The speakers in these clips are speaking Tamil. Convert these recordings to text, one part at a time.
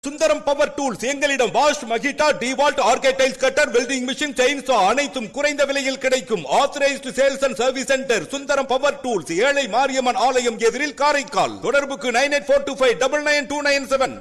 சுந்தரம் பவர் டூல்ஸ் எங்களிடம் வாஷ் மகிட்டா டிவால்ட் ஆர்கேடைல்ஸ் கட்டர் வெல்டிங் மிஷின் செயின்சா அனைத்தும் குறைந்த விலையில் கிடைக்கும் authorised sales and service centre Sundaram power tools ஏழை மாரியம்மன் ஆலயம் எதிரில் காரைக்கால் தொடர்புக்கு nine eight four two five double nine two nine seven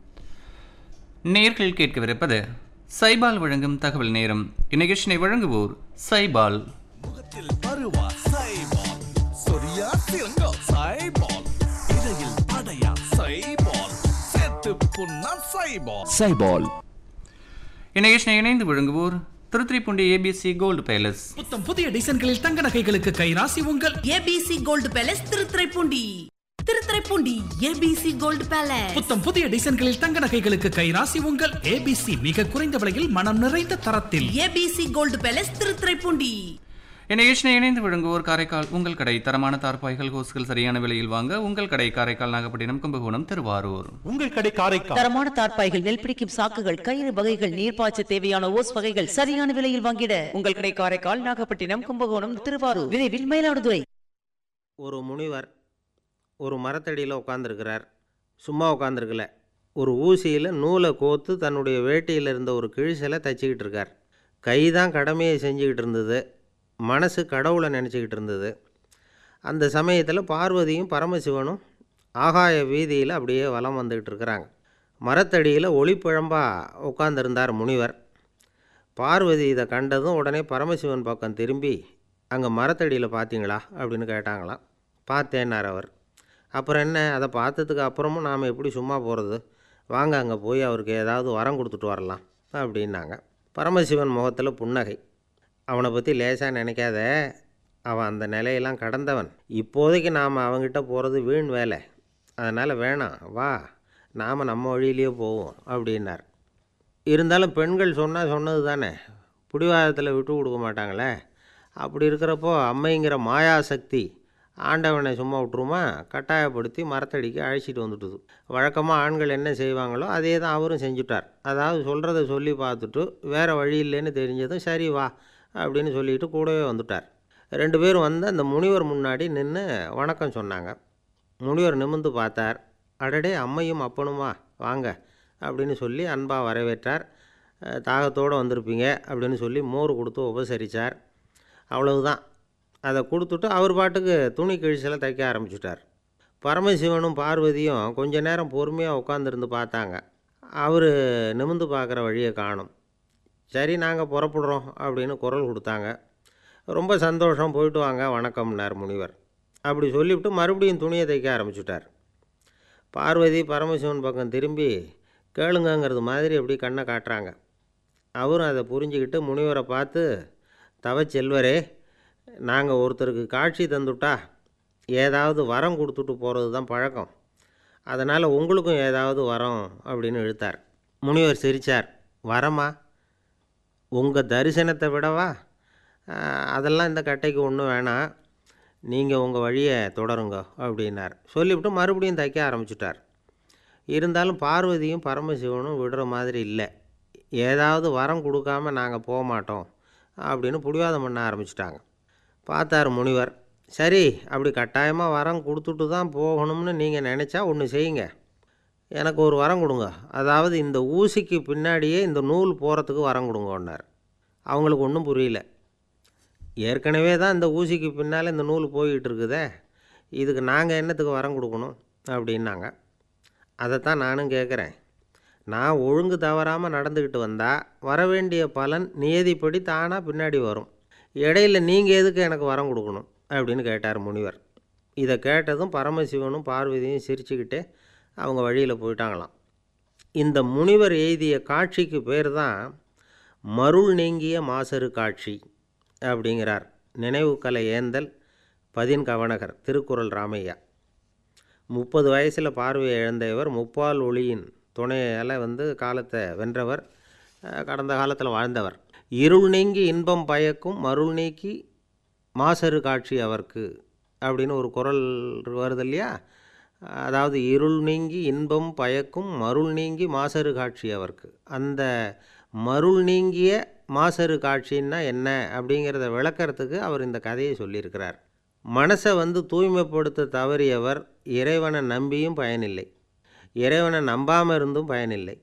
நேர்கள் கேட்கவிருப்பது சைபால் வழங்கும் தகவல் நேரம் இந்நிகழ்ச்சியை வழங்குவோர் சைபால் முகத்தில் பருவா சைபால் சொரியா சிறங்கோ சைபால் இடையில் அடையா சைபால் சேர்த்து புண்ணா சைபால் சைபால் இந்நிகழ்ச்சியை இணைந்து வழங்குவோர் திருத்துறைப்பூண்டி ஏபிசி கோல்டு பேலஸ் புத்தம் புதிய டிசைன்களில் தங்க நகைகளுக்கு கைராசி உங்கள் ABC gold palace Thiruthuraipoondi Thiruthuraipoondi ABC gold palace புத்தம் புதிய டிசைன்களில் தங்க நகைகளுக்கு கைராசி உங்கள் ஏபிசி மிக குறைந்த விலையில் மனம் நிறைந்த தரத்தில் ஏபிசி கோல்டு பேலஸ் திருத்துறைப்பூண்டி இந்நிகழ்ச்சியை இணைந்து வழங்குவோர் காரைக்கால் உங்கள் கடை தரமான தார்பாய்கள் ஹோஸ்கள் சரியான விலையில் வாங்க உங்கள் கடை காரைக்கால் நாகப்பட்டினம் கும்பகோணம் திருவாரூர் உங்கள் கடை காரைக்கால் தரமான தார்ப்பாய்கள் நெல் பிடிக்கும் சாக்குகள் கயிறு வகைகள் நீர்ப்பாய்ச்ச தேவையான ஓஸ் வகைகள் சரியான விலையில் வாங்கிட உங்கள் கடை காரைக்கால் நாகப்பட்டினம் கும்பகோணம் திருவாரூர் விரைவில் மயிலாடுதுறை ஒரு முனிவர் ஒரு மரத்தடியில் உட்காந்துருக்கிறார் சும்மா உட்காந்துருக்கல ஒரு ஊசியில் நூலை கோத்து தன்னுடைய வேட்டியில் இருந்த ஒரு கிழிசலை தச்சிக்கிட்டு இருக்கார் கை தான் கடமையை செஞ்சுக்கிட்டு இருந்தது மனசு கடவுளை நினச்சிக்கிட்டு இருந்தது அந்த சமயத்தில் பார்வதியும் பரமசிவனும் ஆகாய வீதியில் அப்படியே வலம் வந்துக்கிட்டு இருக்கிறாங்க மரத்தடியில் ஒளிப்பிழம்பாக உட்காந்துருந்தார் முனிவர் பார்வதி இதை கண்டதும் உடனே பரமசிவன் பக்கம் திரும்பி அங்கே மரத்தடியில் பார்த்தீங்களா அப்படின்னு கேட்டாங்களாம் பார்த்தேன்னார் அவர் அப்புறம் என்ன அதை பார்த்ததுக்கு அப்புறமும் நாம் எப்படி சும்மா போகிறது வாங்க அங்கே போய் அவருக்கு ஏதாவது வரம் கொடுத்துட்டு வரலாம் அப்படின்னாங்க பரமசிவன் முகத்தில் புன்னகை அவனை பற்றி லேசாக நினைக்காத அவன் அந்த நிலையெல்லாம் கடந்தவன் இப்போதைக்கு நாம் அவன்கிட்ட போகிறது வீண் வேலை அதனால் வேணாம் வா நாம் நம்ம வழியிலேயே போவோம் அப்படின்னார் இருந்தாலும் பெண்கள் சொன்னால் சொன்னது தானே பிடிவாதத்தில் விட்டு கொடுக்க மாட்டாங்களே அப்படி இருக்கிறப்போ அம்மைங்கிற மாயாசக்தி ஆண்டவனை சும்மா விட்டுருமா கட்டாயப்படுத்தி மரத்தடிக்கு அழைச்சிட்டு வந்துட்டுது வழக்கமாக ஆண்கள் என்ன செய்வாங்களோ அதே தான் அவரும் செஞ்சுட்டார் அதாவது சொல்கிறத சொல்லி பார்த்துட்டு வேறு வழி இல்லைன்னு தெரிஞ்சதும் சரி வா அப்படின்னு சொல்லிட்டு கூடவே வந்துட்டார் ரெண்டு பேரும் வந்து அந்த முனிவர் முன்னாடி நின்று வணக்கம் சொன்னாங்க முனிவர் நிமிர்ந்து பார்த்தார் அடடே அம்மையும் அப்பனுமா வாங்க அப்படின்னு சொல்லி அன்பாக வரவேற்றார் அஹ், தாகத்தோடு வந்திருப்பீங்க அப்படின்னு சொல்லி மோர் கொடுத்து உபசரித்தார் அவ்வளவுதான் அதை கொடுத்துட்டு அவர் பாட்டுக்கு துணி கிழிச்சலை தைக்க ஆரம்பிச்சிட்டார் பரமசிவனும் பார்வதியும் கொஞ்ச நேரம் பொறுமையாக உட்காந்துருந்து பார்த்தாங்க அவர் நிமிந்து பார்க்குற வழியை காணும் சரி நாங்கள் புறப்படுறோம் அப்படின்னு குரல் கொடுத்தாங்க ரொம்ப சந்தோஷம் போயிட்டு வாங்க வணக்கம்னார் முனிவர் அப்படி சொல்லிவிட்டு மறுபடியும் துணியை தைக்க ஆரம்பிச்சுட்டார் பார்வதி பரமசிவன் பக்கம் திரும்பி கேளுங்கங்கிறது மாதிரி அப்படி கண்ணை காட்டுறாங்க அவரும் அதை புரிஞ்சுக்கிட்டு முனிவரை பார்த்து தவச்செல்வரே நாங்கள் ஒருத்தருக்கு காட்சி தந்துட்டா ஏதாவது வரம் கொடுத்துட்டு போகிறது தான் பழக்கம் அதனால் உங்களுக்கும் ஏதாவது வரம் அப்படின்னு இழுத்தார் முனிவர் சிரித்தார் வரமா உங்கள் தரிசனத்தை விடவா ஆஹ், அதெல்லாம் இந்த கட்டைக்கு ஒன்றும் வேணாம் நீங்கள் உங்கள் வழியை தொடருங்க அப்படின்னார் சொல்லிவிட்டு மறுபடியும் தைக்க ஆரம்பிச்சிட்டார் இருந்தாலும் பார்வதியும் பரமசிவனும் விடுற மாதிரி இல்லை ஏதாவது வரம் கொடுக்காம நாங்கள் போக மாட்டோம் அப்படின்னு பிடிவாதம் பண்ண ஆரம்பிச்சிட்டாங்க பார்த்தார் முனிவர் சரி அப்படி கட்டாயமாக வரம் கொடுத்துட்டு தான் போகணும்னு நீங்கள் நினச்சா ஒன்று செய்யுங்க எனக்கு ஒரு வரம் கொடுங்க அதாவது இந்த ஊசிக்கு பின்னாடியே இந்த நூல் போகிறதுக்கு வரம் கொடுங்கன்னார் அவங்களுக்கு ஒன்றும் புரியல ஏற்கனவே தான் இந்த ஊசிக்கு பின்னால் இந்த நூல் போய்கிட்டு இருக்குதே இதுக்கு நாங்கள் என்னத்துக்கு வரம் கொடுக்கணும் அப்படின்னாங்க அதைத்தான் நானும் கேட்குறேன் நான் ஒழுங்கு தவறாமல் நடந்துக்கிட்டு வந்தால் வர வேண்டிய பலன் நியதிப்படி தானாக பின்னாடி வரும் இடையில நீங்கள் எதுக்கு எனக்கு வரம் கொடுக்கணும் அப்படின்னு கேட்டார் முனிவர் இதை கேட்டதும் பரமசிவனும் பார்வதியும் சிரிச்சுக்கிட்டே அவங்க வழியில் போயிட்டாங்களாம் இந்த முனிவர் எய்திய காட்சிக்கு பேர் தான் மருள் நீங்கிய மாசறு காட்சி அப்படிங்கிறார் நினைவு கலை ஏந்தல் பதின் கவனகர் திருக்குறள் ராமையா முப்பது வயசில் பார்வையை இழந்த இவர் முப்பால் ஒளியின் துணையால் வந்து காலத்தை வென்றவர் அஹ், கடந்த காலத்தில் வாழ்ந்தவர் இருள் நீங்கி இன்பம் பயக்கும் மருள் நீக்கி மாசறு காட்சி அவர்க்கு அப்படின்னு ஒரு குரல் வருது இல்லையா அதாவது இருள் நீங்கி இன்பம் பயக்கும் மருள் நீங்கி மாசறு காட்சி அவர்க்கு அந்த மருள் நீங்கிய மாசறு காட்சின்னா என்ன அப்படிங்கிறத விளக்கறதுக்கு அவர் இந்த கதையை சொல்லியிருக்கிறார் மனசை வந்து தூய்மைப்படுத்த தவறியவர் இறைவனை நம்பியும் பயனில்லை இறைவனை நம்பாமல் இருந்தும் பயனில்லை